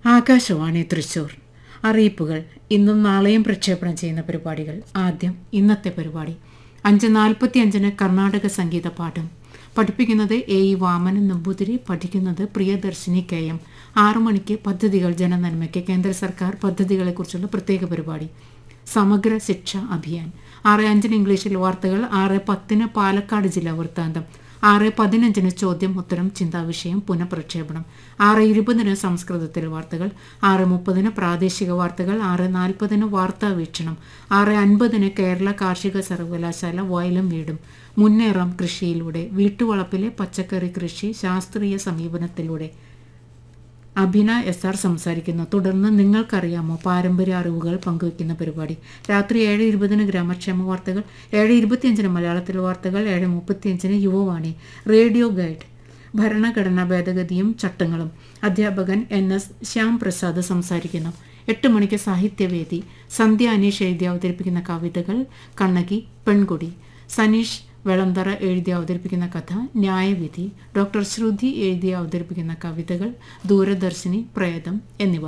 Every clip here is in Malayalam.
ആകാശവാണി തൃശൂർ അറിയിപ്പുകൾ ഇന്നും നാളെയും പ്രക്ഷേപണം ചെയ്യുന്ന പരിപാടികൾ ആദ്യം ഇന്നത്തെ പരിപാടി അഞ്ച് നാൽപ്പത്തി അഞ്ചിന് കർണാടക സംഗീത പാഠം പഠിപ്പിക്കുന്നത് എ ഇ വാമനൻ നമ്പൂതിരി പഠിക്കുന്നത് പ്രിയദർശിനി കെ എം ആറു മണിക്ക് പദ്ധതികൾ ജനനന്മയ്ക്ക് കേന്ദ്ര സർക്കാർ പദ്ധതികളെക്കുറിച്ചുള്ള പ്രത്യേക പരിപാടി സമഗ്ര ശിക്ഷ അഭിയാൻ ആറ് അഞ്ചിന് ഇംഗ്ലീഷിൽ വാർത്തകൾ ആറ് പത്തിന് പാലക്കാട് ജില്ലാ വൃത്താന്തം ആറ് പതിനഞ്ചിന് ചോദ്യം ഉത്തരം ചിന്താവിഷയം പുനഃപ്രക്ഷേപണം ആറ് ഇരുപതിന് സംസ്കൃതത്തിൽ വാർത്തകൾ ആറ് മുപ്പതിന് പ്രാദേശിക വാർത്തകൾ ആറ് നാൽപ്പതിന് വാർത്താ വീക്ഷണം ആറ് അൻപതിന് കേരള കാർഷിക സർവകലാശാല വയലും വീടും മുന്നേറാം കൃഷിയിലൂടെ വീട്ടുവളപ്പിലെ പച്ചക്കറി കൃഷി ശാസ്ത്രീയ സമീപനത്തിലൂടെ അഭിന എസ് ആർ സംസാരിക്കുന്നു തുടർന്ന് നിങ്ങൾക്കറിയാമോ പാരമ്പര്യ അറിവുകൾ പങ്കുവയ്ക്കുന്ന പരിപാടി രാത്രി ഏഴ് ഇരുപതിന് ഗ്രാമക്ഷേമ വാർത്തകൾ ഏഴ് ഇരുപത്തിയഞ്ചിന് മലയാളത്തിൽ വാർത്തകൾ ഏഴ് മുപ്പത്തിയഞ്ചിന് യുവവാണി റേഡിയോ ഗൈഡ് ഭരണഘടനാ ഭേദഗതിയും ചട്ടങ്ങളും അധ്യാപകൻ എൻ എസ് ശ്യാം പ്രസാദ് സംസാരിക്കുന്നു എട്ട് മണിക്ക് സാഹിത്യവേദി സന്ധ്യ അനീഷ് എഴുതി അവതരിപ്പിക്കുന്ന കവിതകൾ കണ്ണകി പെൺകുടി സനീഷ് വെളന്തറ എഴുതി അവതരിപ്പിക്കുന്ന കഥ ന്യായവിധി ഡോക്ടർ ശ്രുതി എഴുതി അവതരിപ്പിക്കുന്ന കവിതകൾ ദൂരദർശിനി പ്രേതം എന്നിവ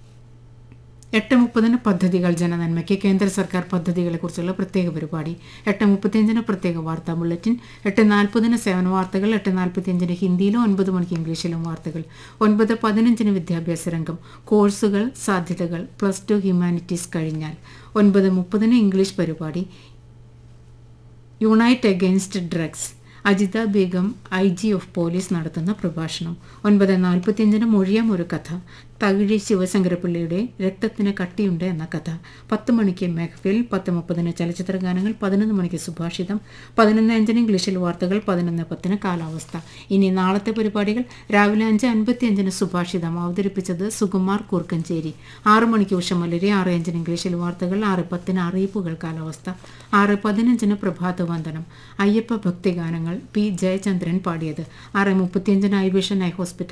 എട്ട് മുപ്പതിന് പദ്ധതികൾ ജനനന്മയ്ക്ക് കേന്ദ്ര സർക്കാർ പദ്ധതികളെക്കുറിച്ചുള്ള പ്രത്യേക പരിപാടി എട്ട് മുപ്പത്തിയഞ്ചിന് പ്രത്യേക വാർത്താ ബുള്ളറ്റിൻ എട്ട് നാൽപ്പതിന് സേവന വാർത്തകൾ എട്ട് നാൽപ്പത്തിയഞ്ചിന് ഹിന്ദിയിലും ഒൻപത് മണിക്ക് ഇംഗ്ലീഷിലും വാർത്തകൾ ഒൻപത് പതിനഞ്ചിന് വിദ്യാഭ്യാസ രംഗം കോഴ്സുകൾ സാധ്യതകൾ പ്ലസ് ടു ഹ്യൂമാനിറ്റീസ് കഴിഞ്ഞാൽ ഒൻപത് മുപ്പതിന് ഇംഗ്ലീഷ് പരിപാടി unite against drugs Ajitha Begum I G of police നടത്തുന്ന പ്രഭാഷണം ഒൻപത് നാൽപ്പത്തിയഞ്ചിന് മൊഴിയാം ഒരു കഥ തകിഴി ശിവശങ്കരപ്പിള്ളിയുടെ രക്തത്തിന് കട്ടിയുണ്ട് എന്ന കഥ പത്ത് മണിക്ക് മെഹ്ഫിൽ പത്ത് മുപ്പതിന് ചലച്ചിത്ര ഗാനങ്ങൾ പതിനൊന്ന് മണിക്ക് സുഭാഷിതം പതിനൊന്ന് അഞ്ചിന് ഇംഗ്ലീഷിൽ വാർത്തകൾ പതിനൊന്ന് പത്തിന് കാലാവസ്ഥ ഇനി നാളത്തെ പരിപാടികൾ രാവിലെ അഞ്ച് അൻപത്തിയഞ്ചിന് സുഭാഷിതം അവതരിപ്പിച്ചത് സുകുമാർ കൂർക്കഞ്ചേരി ആറ് മണിക്ക് ഉഷമലരി ആറ് അഞ്ചിന് ഇംഗ്ലീഷിൽ വാർത്തകൾ ആറ് പത്തിന് അറിയിപ്പുകൾ കാലാവസ്ഥ ആറ് പതിനഞ്ചിന് പ്രഭാതവന്ദനം അയ്യപ്പ ഭക്തിഗാനങ്ങൾ പി ജയചന്ദ്രൻ പാടിയത് ആറ് മുപ്പത്തിയഞ്ചിന് ഐ വിഷൻ ഐ ഹോസ്പിറ്റൽ